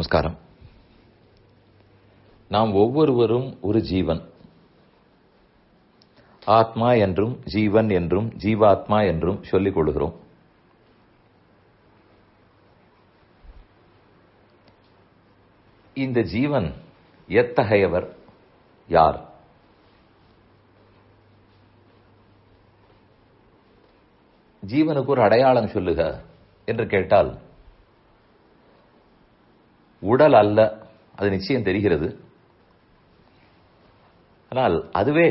நமஸ்காரம் நாம் ஒவ்வொருவரும் ஒரு ஜீவன் ஆத்மா என்றும் ஜீவன் என்றும் ஜீவாத்மா என்றும் சொல்லிக் கொள்கிறோம் இந்த ஜீவன் எத்தகையவர் யார் ஜீவனுக்கு ஒரு அடையாளம் சொல்லுக என்று கேட்டால் உடல் அல்ல அது நிச்சயம் தெரிகிறது ஆனால் அதுவே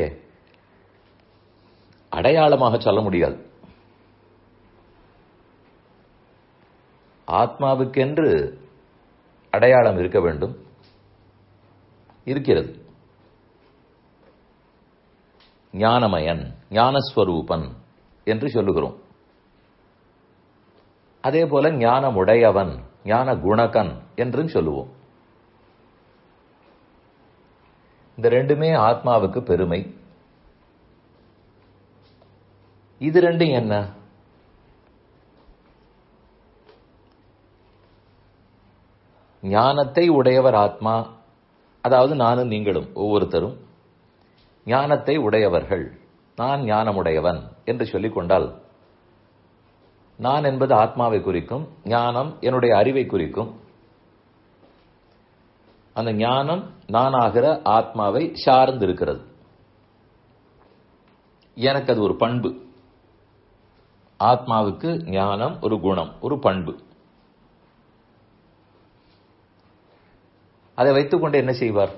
அடையாளமாக சொல்ல முடியாது ஆத்மாவுக்கென்று அடையாளம் இருக்க வேண்டும் இருக்கிறது ஞானமயன் ஞானஸ்வரூபன் என்று சொல்லுகிறோம் அதே போல ஞானமுடையவன் ஞான குணகன் என்றும் சொல்லுவோம் இந்த ரெண்டுமே ஆத்மாவுக்கு பெருமை இது ரெண்டும் என்ன ஞானத்தை உடையவர் ஆத்மா அதாவது நானும் நீங்களும் ஒவ்வொருத்தரும் ஞானத்தை உடையவர்கள் நான் ஞானமுடையவன் என்று சொல்லிக் கொண்டால் நான் என்பது ஆத்மாவை குறிக்கும் ஞானம் என்னுடைய அறிவை குறிக்கும் அந்த ஞானம் நானாகிற ஆத்மாவை சார்ந்து இருக்கிறது எனக்கு அது ஒரு பண்பு ஆத்மாவுக்கு ஞானம் ஒரு குணம் ஒரு பண்பு அதை வைத்துக்கொண்டு என்ன செய்வார்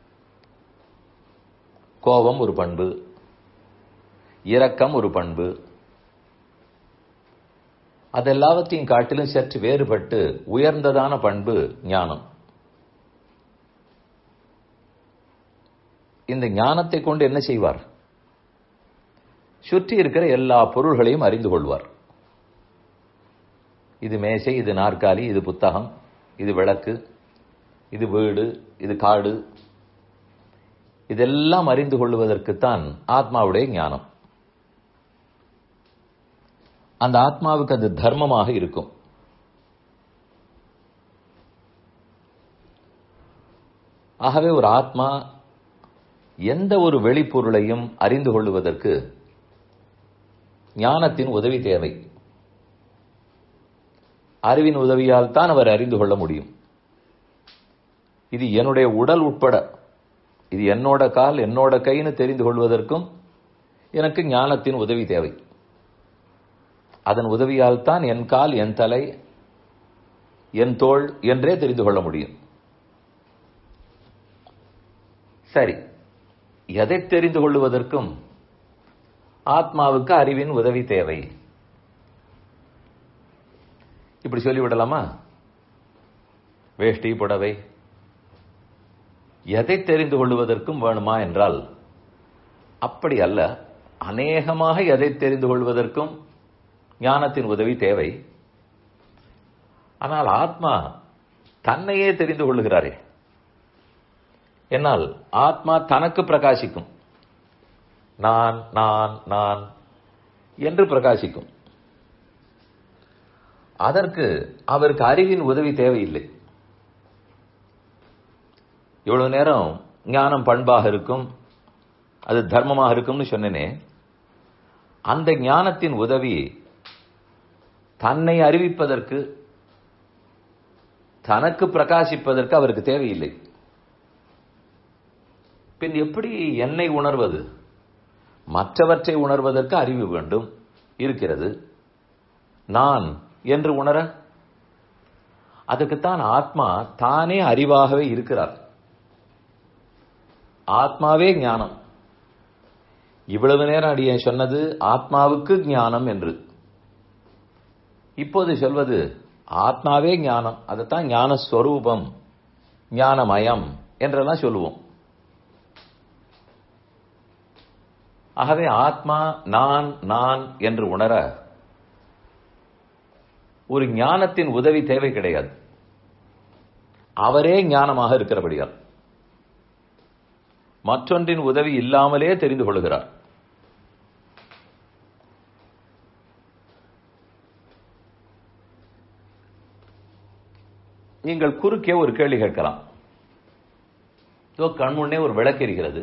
கோபம் ஒரு பண்பு இரக்கம் ஒரு பண்பு அதெல்லாவற்றையும் காட்டிலும் சற்று வேறுபட்டு உயர்ந்ததான பண்பு ஞானம் இந்த ஞானத்தை கொண்டு என்ன செய்வார் சுற்றி இருக்கிற எல்லா பொருள்களையும் அறிந்து கொள்வார் இது மேசை இது நாற்காலி இது புத்தகம் இது விளக்கு இது வீடு இது காடு இதெல்லாம் அறிந்து கொள்வதற்குத்தான் ஆத்மாவுடைய ஞானம் அந்த ஆத்மாவுக்கு அது தர்மமாக இருக்கும் ஆகவே ஒரு ஆத்மா எந்த ஒரு வெளிப்பொருளையும் அறிந்து கொள்வதற்கு ஞானத்தின் உதவி தேவை அறிவின் உதவியால் தான் அவர் அறிந்து கொள்ள முடியும் இது என்னுடைய உடல் உட்பட இது என்னோட கால் என்னோட கைன்னு தெரிந்து கொள்வதற்கும் எனக்கு ஞானத்தின் உதவி தேவை அதன் உதவியால் தான் என் கால் என் தலை என் தோள் என்றே தெரிந்து கொள்ள முடியும் சரி எதை தெரிந்து கொள்வதற்கும் ஆத்மாவுக்கு அறிவின் உதவி தேவை இப்படி சொல்லிவிடலாமா வேஷ்டி புடவை எதை தெரிந்து கொள்வதற்கும் வேணுமா என்றால் அப்படி அல்ல அநேகமாக எதை தெரிந்து கொள்வதற்கும் ஞானத்தின் உதவி தேவை ஆனால் ஆத்மா தன்னையே தெரிந்து கொள்ளுகிறாரே என்னால் ஆத்மா தனக்கு பிரகாசிக்கும் நான் நான் நான் என்று பிரகாசிக்கும் அதற்கு அவருக்கு அறிவின் உதவி தேவையில்லை இவ்வளவு நேரம் ஞானம் பண்பாக இருக்கும் அது தர்மமாக இருக்கும்னு சொன்னேனே அந்த ஞானத்தின் உதவி தன்னை அறிவிப்பதற்கு தனக்கு பிரகாசிப்பதற்கு அவருக்கு தேவையில்லை பின் எப்படி என்னை உணர்வது மற்றவற்றை உணர்வதற்கு அறிவு வேண்டும் இருக்கிறது நான் என்று உணர அதுக்குத்தான் ஆத்மா தானே அறிவாகவே இருக்கிறார் ஆத்மாவே ஞானம் இவ்வளவு நேரம் அடிய சொன்னது ஆத்மாவுக்கு ஞானம் என்று இப்போது சொல்வது ஆத்மாவே ஞானம் அதைத்தான் ஞானஸ்வரூபம் ஞானமயம் என்றெல்லாம் சொல்லுவோம் ஆகவே ஆத்மா நான் நான் என்று உணர ஒரு ஞானத்தின் உதவி தேவை கிடையாது அவரே ஞானமாக இருக்கிறபடியால் மற்றொன்றின் உதவி இல்லாமலே தெரிந்து கொள்கிறார் நீங்கள் குறுக்கே ஒரு கேள்வி கேட்கலாம் இதோ கண்முன்னே ஒரு விளக்கு எரிகிறது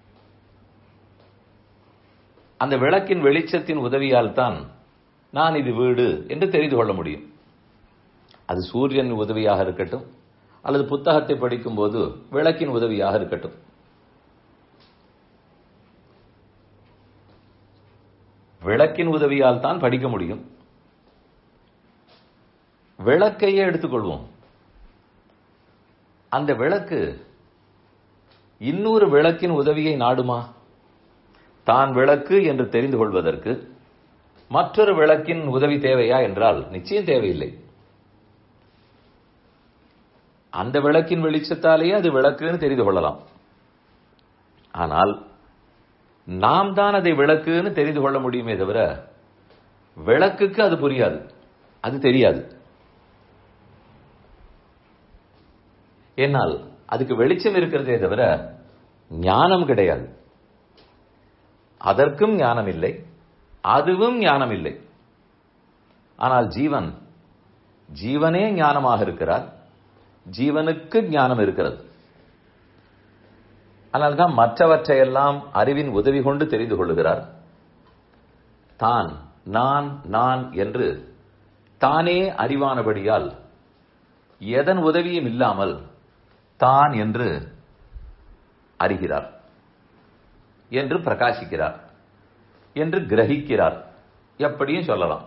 அந்த விளக்கின் வெளிச்சத்தின் உதவியால் தான் நான் இது வீடு என்று தெரிந்து கொள்ள முடியும் அது சூரியன் உதவியாக இருக்கட்டும் அல்லது புத்தகத்தை படிக்கும் போது விளக்கின் உதவியாக இருக்கட்டும் விளக்கின் உதவியால் தான் படிக்க முடியும் விளக்கையே எடுத்துக்கொள்வோம் அந்த விளக்கு இன்னொரு விளக்கின் உதவியை நாடுமா தான் விளக்கு என்று தெரிந்து கொள்வதற்கு மற்றொரு விளக்கின் உதவி தேவையா என்றால் நிச்சயம் தேவையில்லை அந்த விளக்கின் வெளிச்சத்தாலேயே அது விளக்குன்னு தெரிந்து கொள்ளலாம் ஆனால் நாம் தான் அதை விளக்குன்னு தெரிந்து கொள்ள முடியுமே தவிர விளக்குக்கு அது புரியாது அது தெரியாது என்னால் அதுக்கு வெளிச்சம் இருக்கிறதே தவிர ஞானம் கிடையாது அதற்கும் ஞானம் இல்லை அதுவும் ஞானம் இல்லை ஆனால் ஜீவன் ஜீவனே ஞானமாக இருக்கிறார் ஜீவனுக்கு ஞானம் இருக்கிறது அதனால்தான் மற்றவற்றையெல்லாம் அறிவின் உதவி கொண்டு தெரிந்து கொள்ளுகிறார் தான் நான் நான் என்று தானே அறிவானபடியால் எதன் உதவியும் இல்லாமல் தான் என்று அறிகிறார் என்று பிரகாசிக்கிறார் என்று கிரகிக்கிறார் எப்படியும் சொல்லலாம்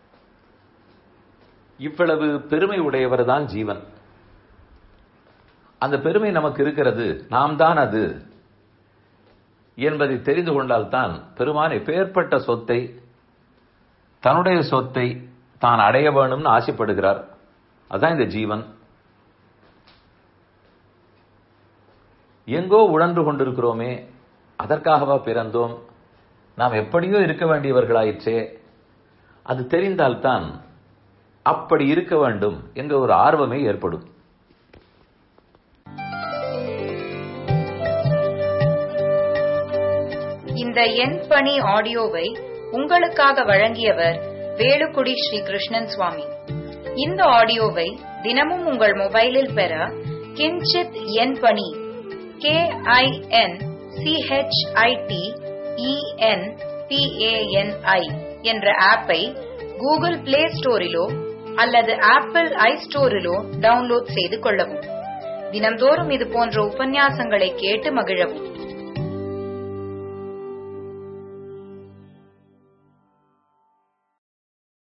இவ்வளவு பெருமை உடையவர் தான் ஜீவன் அந்த பெருமை நமக்கு இருக்கிறது நாம் தான் அது என்பதை தெரிந்து கொண்டால்தான் பெருமான் எப்பேற்பட்ட சொத்தை தன்னுடைய சொத்தை தான் அடைய வேணும்னு ஆசைப்படுகிறார் அதான் இந்த ஜீவன் எங்கோ உழன்று கொண்டிருக்கிறோமே அதற்காகவா பிறந்தோம் நாம் எப்படியோ இருக்க வேண்டியவர்களாயிற்றே அது தெரிந்தால்தான் அப்படி இருக்க வேண்டும் என்ற ஒரு ஆர்வமே ஏற்படும் இந்த எண் பணி ஆடியோவை உங்களுக்காக வழங்கியவர் வேலுக்குடி ஸ்ரீ கிருஷ்ணன் சுவாமி இந்த ஆடியோவை தினமும் உங்கள் மொபைலில் பெற கிஞ்சித் எண் பணி கே ஐ என் சிஹெச்ஐடி இஎன் பிஏஎன்ஐ என்ற ஆப்பை கூகுள் பிளே ஸ்டோரிலோ அல்லது ஆப்பிள் ஐ ஸ்டோரிலோ டவுன்லோட் செய்து கொள்ளவும் தினம்தோறும் இது போன்ற உபன்யாசங்களை கேட்டு மகிழவும்